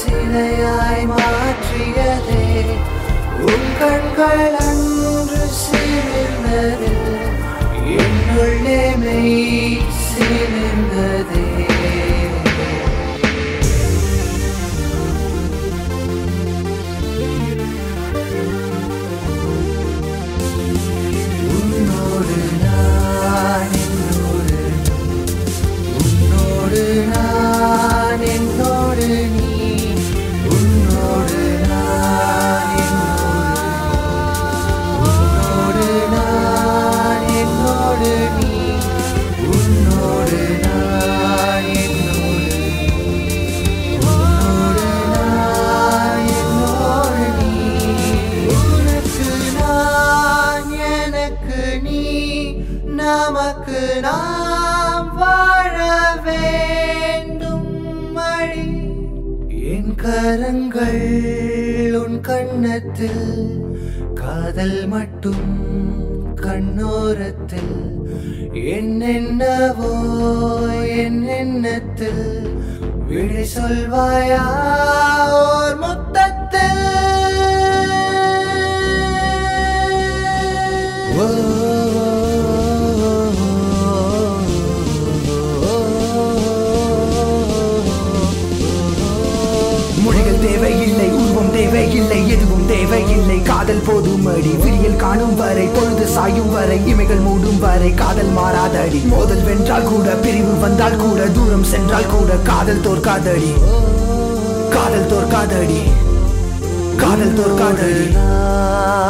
சிலையாய் மாற்றியதே உன் கண்கள் அன்று சிலிர்ந்தது என்னுள்ளே மெய் சிலிர்ந்ததே உன்னோடு நான் என்னோடு உன்னோடு நான் என்னோடு நீ உன்னோடு நான் என்னோடு நான் என்னோடு நீ உன்னோடு நான் என்னோடு உன்னோடு நான் என்னோடு நீ உனக்கு நான் எனக்கு நீ நமக்கு நாம் வாழ வேண்டும் மழி என் கரங்கள் உன் கண்ணத்தில் காதல் மட்டும் கண்ணோரத்தில் என்னென்னவோ என் எண்ணத்தில் விடை சொல்வாயா ஓர் முத்தத்தில் மொழிகள் தேவையில்லை உருவம் தேவையில்லை எதுவும் தேவையில்லை காதல் போதும் அடி விடியல் காணும் வரை பொழுது சாயும் வரை இமைகள் மூடும் வரை காதல் மாறாதடி மோதல் வென்றால் கூட பிரிவு வந்தால் கூட தூரம் சென்றால் கூட காதல் தோற்காதடி காதல் தோற்காதடி காதல் தோற்காதடி நான்